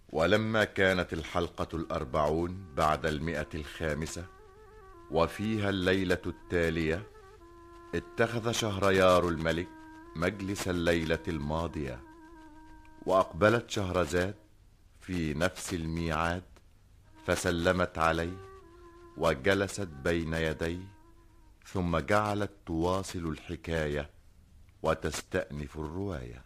ولما كانت الحلقة الأربعون بعد المئة الخامسة وفيها الليلة التالية اتخذ شهريار الملك مجلس الليلة الماضية وأقبلت شهرزاد في نفس الميعاد فسلمت عليه وجلست بين يديه ثم جعلت تواصل الحكاية وتستأنف الرواية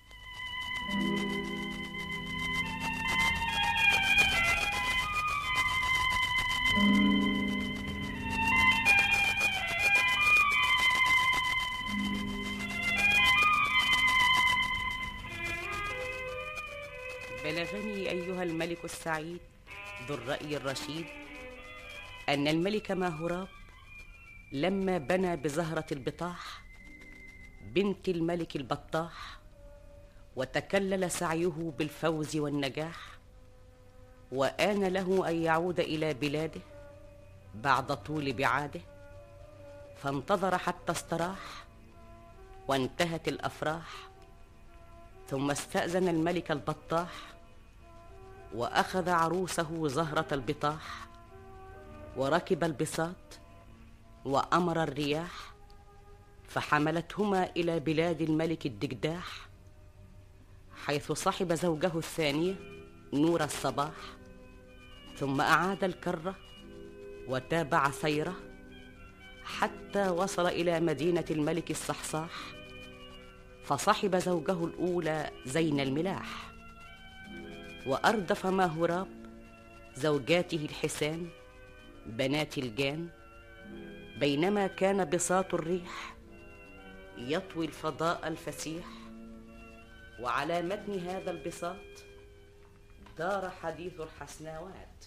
بلغني أيها الملك السعيد ذو الرأي الرشيد أن الملك ماهوراب لما بنى بزهرة البطاح بنت الملك البطاح وتكلل سعيه بالفوز والنجاح وآن له أن يعود إلى بلاده بعد طول بعاده فانتظر حتى استراح وانتهت الأفراح ثم استأذن الملك البطاح وأخذ عروسه زهرة البطاح وركب البساط وأمر الرياح فحملتهما إلى بلاد الملك الدجداح حيث صحب زوجه الثانية نور الصباح ثم أعاد الكرة وتابع سيره حتى وصل إلى مدينة الملك الصحصاح فصحب زوجه الأولى زين الملاح وأردف ماهوراب زوجاته الحسان بنات الجان بينما كان بساط الريح يطوي الفضاء الفسيح وعلى متن هذا البساط دار حديث الحسناوات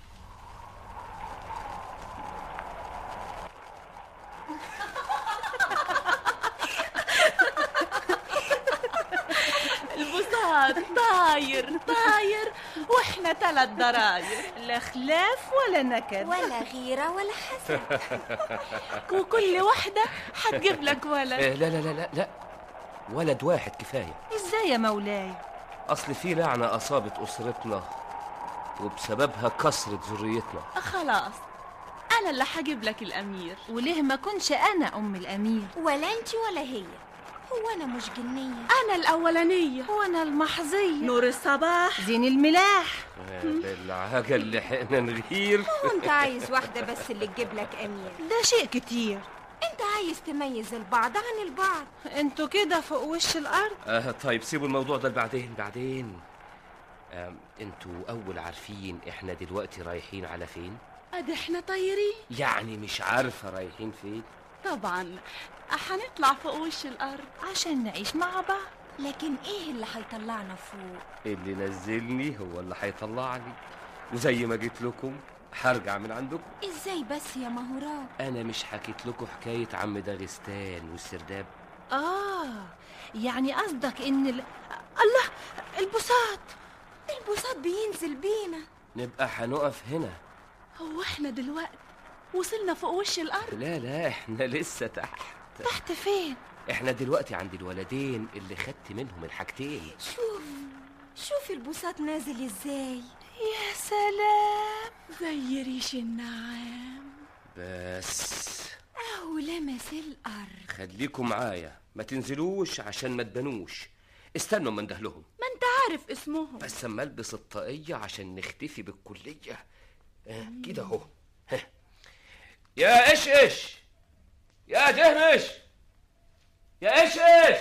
البساط طاير طاير واحنا تلات دراير لا خلاف ولا نكد ولا غيرة ولا حسد وكل واحدة هتجيب لك ولد آه، لا لا لا لا لا ولد واحد كفاية ازاي يا مولاي أصل في لعنة أصابت أسرتنا وبسببها كسرت ذريتنا خلاص انا اللي هجيب لك الامير وليه ما كنش انا ام الامير ولا انت ولا هي هو انا مش جنية انا الاولانية وانا المحظية نور الصباح زين الملاح آه، بالعجل لحقنا نغير هو انت عايز واحدة بس اللي تجيب لك امير ده شيء كتير انت عايز تميز البعض عن البعض انتوا كده فوق وش الارض آه طيب سيبوا الموضوع ده بعدين بعدين آم، انتوا أول عارفين احنا دلوقتي رايحين على فين؟ ادي احنا طايرين يعني مش عارفة رايحين فين؟ طبعا هنطلع فوق وش الارض عشان نعيش مع بعض لكن ايه اللي هيطلعنا فوق اللي نزلني هو اللي هيطلعني وزي ما جيت لكم هرجع من عندكم ازاي بس يا مهوراب انا مش حكيت لكم حكايه عم داغستان والسرداب اه يعني قصدك ان ال... الله البساط البساط بينزل بينا نبقى هنقف هنا هو احنا دلوقتي وصلنا فوق وش الارض لا لا احنا لسه تحت تحت فين احنا دلوقتي عند الولدين اللي خدت منهم الحاجتين شوف شوف البساط نازل ازاي يا سلام زي ريش النعام بس اهو لمس الارض خليكم معايا ما تنزلوش عشان ما تبانوش استنوا ما اندهلهم ما انت عارف اسمهم بس اما البس الطاقيه عشان نختفي بالكليه آه كده اهو ها. يا ايش ايش يا دهمش يا ايش ايش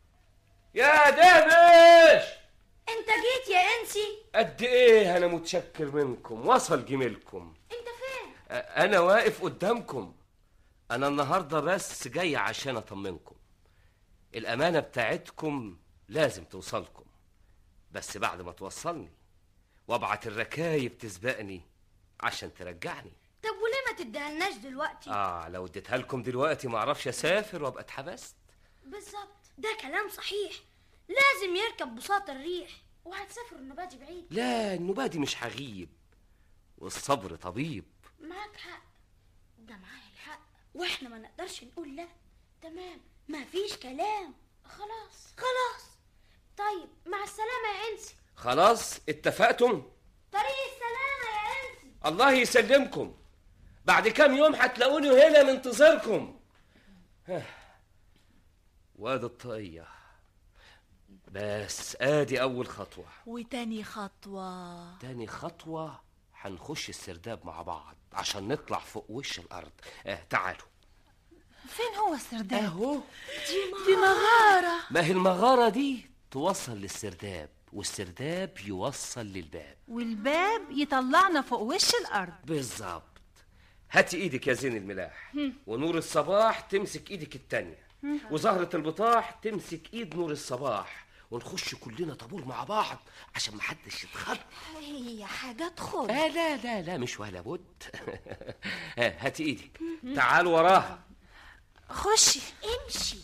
يا دهمش انت جيت يا انسي قد ايه انا متشكر منكم وصل جميلكم انت فين آه، انا واقف قدامكم انا النهارده بس جاي عشان اطمنكم الامانه بتاعتكم لازم توصلكم بس بعد ما توصلني وابعت الركايب تسبقني عشان ترجعني طب وليه ما تديهالناش دلوقتي اه لو اديتها لكم دلوقتي ما اعرفش اسافر وابقى اتحبست بالظبط ده كلام صحيح لازم يركب بساط الريح وهتسافر النباتي بعيد لا النبادي مش هغيب والصبر طبيب معاك حق ده معايا الحق واحنا ما نقدرش نقول لا تمام ما فيش كلام خلاص خلاص طيب مع السلامة يا انسي خلاص اتفقتم طريق السلامة يا انسي الله يسلمكم بعد كام يوم هتلاقوني هنا منتظركم ها. وادي الطاقية بس ادي اول خطوة وتاني خطوة تاني خطوة هنخش السرداب مع بعض عشان نطلع فوق وش الارض آه تعالوا فين هو السرداب اهو دي مغارة ما هي المغارة دي توصل للسرداب والسرداب يوصل للباب والباب يطلعنا فوق وش الارض بالظبط هاتي ايدك يا زين الملاح ونور الصباح تمسك ايدك التانية وزهرة البطاح تمسك ايد نور الصباح ونخش كلنا طابور مع بعض عشان محدش يتخض هي حاجة تخض آه لا لا لا مش ولا بد آه، هاتي ايدك تعال وراها خشي امشي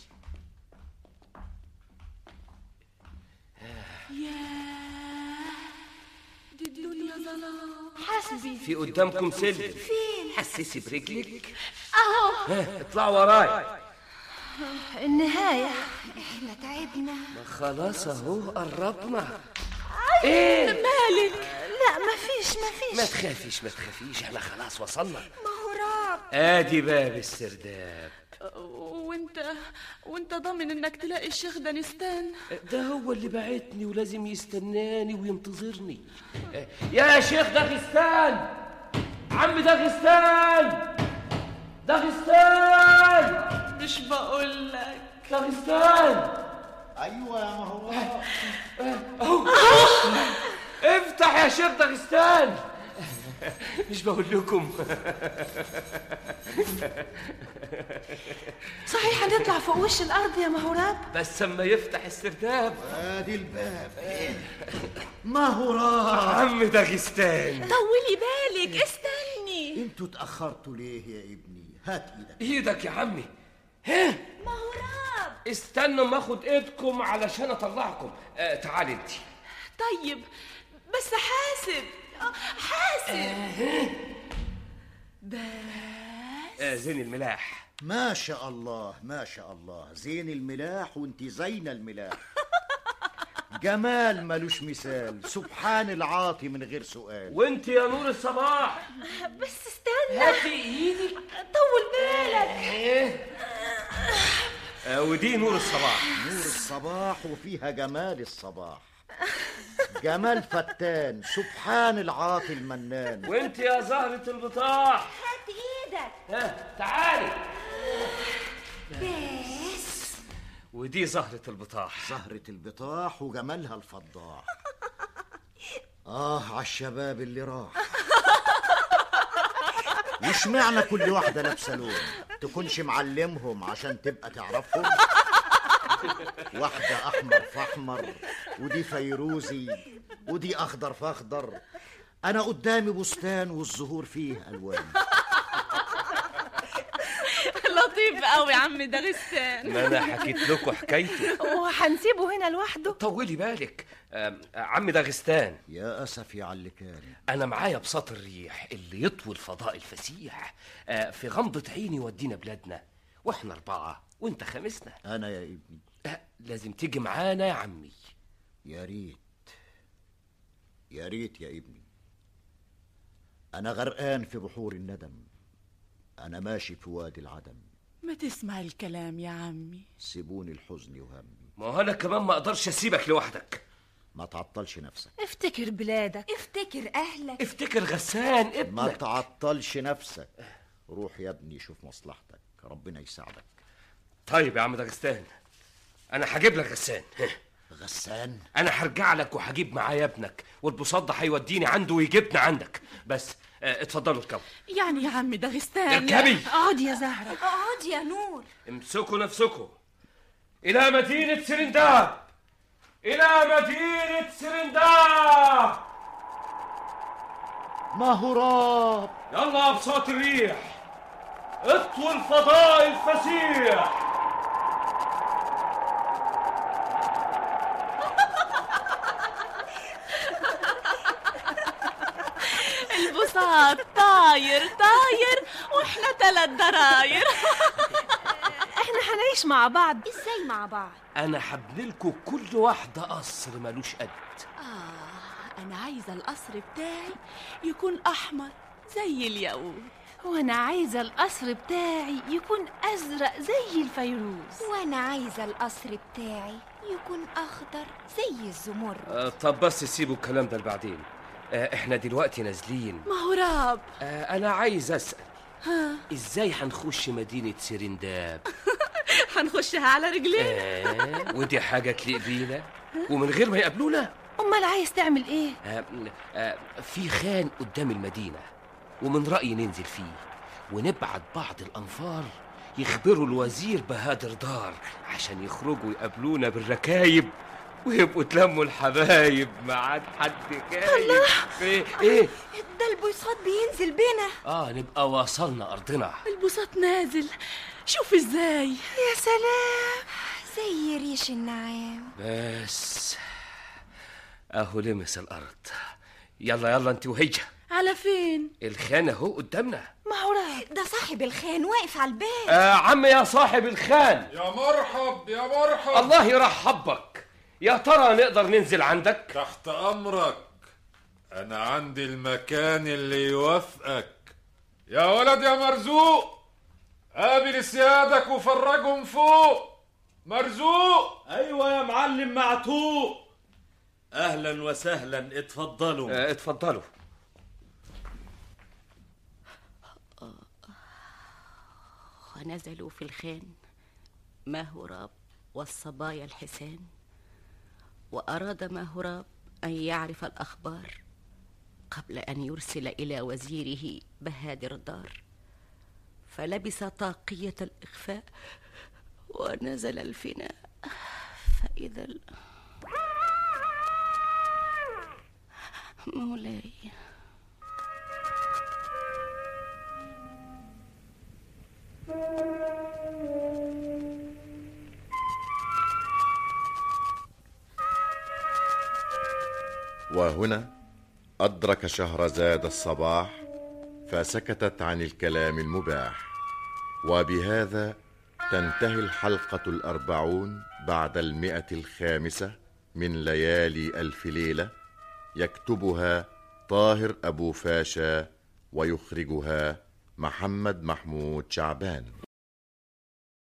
دي الدنيا ظلام حاسبي في قدامكم سلم فين حسسي برجلك اهو اطلعوا وراي النهاية احنا تعبنا ما خلاص اهو قربنا مالك لا مفيش مفيش ما تخافيش ما تخافيش احنا خلاص وصلنا ما هو راب ادي باب السرداب وانت وانت ضامن انك تلاقي الشيخ دانستان ده هو اللي بعتني ولازم يستناني وينتظرني يا شيخ داغستان عم داغستان داغستان مش بقول لك داغستان ايوه يا مهو افتح يا شيخ داغستان مش بقول لكم صحيح هنطلع فوق وش الارض يا مهوراب بس اما يفتح السرداب ادي الباب ما هو راح عم داغستان طولي بالك استني انتوا اتاخرتوا ليه يا ابني هات ايدك ايدك يا عمي ها استنوا ما اخد ايدكم علشان اطلعكم آه تعالي انت طيب بس حاسب آه، حاسب آه زين الملاح ما شاء الله ما شاء الله زين الملاح وانت زين الملاح جمال ملوش مثال سبحان العاطي من غير سؤال وانت يا نور الصباح بس استنى هاتي ايدك طول بالك آه ودي نور الصباح نور الصباح وفيها جمال الصباح جمال فتان سبحان العاطي المنان وانت يا زهرة البطاح هات ايدك ها تعالي بس ودي زهرة البطاح زهرة البطاح وجمالها الفضاح آه على الشباب اللي راح وش معنى كل واحدة لابسة لون تكونش معلمهم عشان تبقى تعرفهم واحدة أحمر فأحمر ودي فيروزي ودي أخضر فأخضر أنا قدامي بستان والزهور فيه ألوان لطيف قوي عم داغستان ما انا حكيت لكم حكايته وهنسيبه هنا لوحده طولي بالك آم، عم داغستان يا أسف على اللي كان انا معايا بساط الريح اللي يطوي الفضاء الفسيح آه، في غمضة عيني يودينا بلادنا واحنا اربعة وانت خامسنا أنا يا ابني آه، لازم تيجي معانا يا عمي يا ريت يا ريت يا ابني أنا غرقان في بحور الندم أنا ماشي في وادي العدم ما تسمع الكلام يا عمي سيبوني الحزن وهمي ما هو انا كمان ما اقدرش اسيبك لوحدك ما تعطلش نفسك افتكر بلادك افتكر اهلك افتكر غسان ما ابنك تعطلش نفسك روح يا ابني شوف مصلحتك ربنا يساعدك طيب يا عم داغستان انا هجيب لك غسان غسان انا هرجع لك وهجيب معايا ابنك والبصاد ده هيوديني عنده ويجيبنا عندك بس آه، اتفضلوا اركبوا يعني يا عم داغستان اركبي اقعد يا زهرة اقعد يا نور امسكوا نفسكم إلى مدينة سرنداب إلى مدينة سرنداب ما هو راب يلا بصوت الريح اطووا الفضاء الفسيح البساط طاير طاير واحنا تلات دراير احنا هنعيش مع بعض ازاي مع بعض أنا هبني لكم كل واحدة قصر ملوش قد أنا عايزة القصر بتاعي يكون أحمر زي الياقوت وانا عايزه القصر بتاعي يكون ازرق زي الفيروز وانا عايزه القصر بتاعي يكون اخضر زي الزمرد آه طب بس سيبوا الكلام ده لبعدين آه احنا دلوقتي نازلين مهراب آه انا عايز اسال ازاي هنخش مدينه سرنداب هنخشها على رجلين آه ودي حاجه تليق بينا ومن غير ما يقابلونا امال عايز تعمل ايه آه آه في خان قدام المدينه ومن رايي ننزل فيه ونبعت بعض الانفار يخبروا الوزير بهادر دار عشان يخرجوا يقابلونا بالركايب ويبقوا تلموا الحبايب ما عاد حد جايب ايه ايه ده البساط بينزل بينا اه نبقى وصلنا ارضنا البساط نازل شوف ازاي يا سلام زي ريش النعام بس اهو لمس الارض يلا يلا انت وهي على فين الخان اهو قدامنا مهراب ده صاحب الخان واقف على الباب آه عم يا صاحب الخان يا مرحب يا مرحب الله يرحب بك يا ترى نقدر ننزل عندك تحت امرك انا عندي المكان اللي يوافقك يا ولد يا مرزوق قابل سيادك وفرجهم فوق مرزوق ايوه يا معلم معتوق اهلا وسهلا اتفضلوا آه اتفضلوا ونزلوا في الخان ماهوراب والصبايا الحسان وأراد ماهوراب أن يعرف الأخبار قبل أن يرسل إلى وزيره بهادر الدار فلبس طاقية الإخفاء ونزل الفناء فإذا ال... مولاي وهنا أدرك شهرزاد الصباح فسكتت عن الكلام المباح وبهذا تنتهي الحلقة الأربعون بعد المئة الخامسة من ليالي ألف ليلة يكتبها طاهر أبو فاشا ويخرجها محمد محمود شعبان